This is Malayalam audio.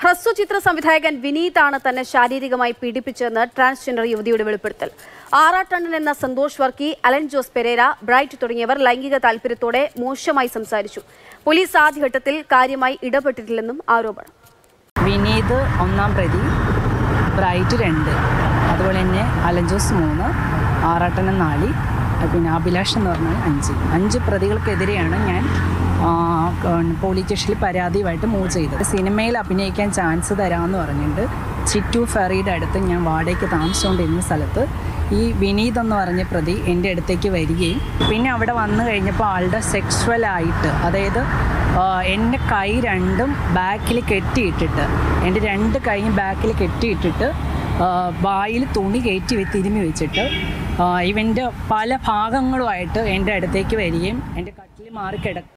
ഹ്രസ്വചിത്ര സംവിധായകൻ വിനീതാണ് തന്നെ ശാരീരികമായി പീഡിപ്പിച്ചതെന്ന് ട്രാൻസ്ജെൻഡർ യുവതിയുടെ വെളിപ്പെടുത്തൽ ആറാട്ടണ്ണൻ എന്ന സന്തോഷ് വർക്കി അലൻ ജോസ് പെരേര ബ്രൈറ്റ് തുടങ്ങിയവർ ലൈംഗിക താൽപര്യത്തോടെ മോശമായി സംസാരിച്ചു പോലീസ് ആദ്യഘട്ടത്തിൽ കാര്യമായി ഇടപെട്ടിട്ടില്ലെന്നും ആരോപണം വിനീത് ഒന്നാം പ്രതി ബ്രൈറ്റ് രണ്ട് അതുപോലെ തന്നെ അലഞ്ചോസ് മൂന്ന് ആറാട്ടനം നാല് പിന്നെ അഭിലാഷ് എന്ന് പറഞ്ഞാൽ അഞ്ച് അഞ്ച് പ്രതികൾക്കെതിരെയാണ് ഞാൻ ആ, ക- പോലീസ് സ്റ്റേഷനിൽ പരാതിയുമായിട്ട് മൂവ് ചെയ്തത് സിനിമയിൽ അഭിനയിക്കാൻ ചാൻസ് തരാമെന്ന് പറഞ്ഞിട്ട് ചിറ്റു ഫെറിയുടെ അടുത്ത് ഞാൻ വാടകയ്ക്ക് താമസിച്ചുകൊണ്ടിരുന്ന സ്ഥലത്ത് ഈ വിനീത് എന്ന് പറഞ്ഞ പ്രതി എൻ്റെ അടുത്തേക്ക് വരികയും പിന്നെ അവിടെ വന്നു കഴിഞ്ഞപ്പോൾ ആളുടെ സെക്സ്വലായിട്ട് അതായത് ആഹ് എൻ്റെ കൈ രണ്ടും ബാക്കിൽ കെട്ടിയിട്ടിട്ട് എൻ്റെ രണ്ട് കൈയും ബാക്കിൽ കെട്ടിയിട്ടിട്ട് ആഹ് വായിൽ തുണി കയറ്റി വെ- തിരുമ്മി വെച്ചിട്ട് ആഹ് ഇവൻ്റെ പല ഭാഗങ്ങളുമായിട്ട് എൻ്റെ അടുത്തേക്ക് വരികയും എൻ്റെ കട്ടിൽ മാറി കിട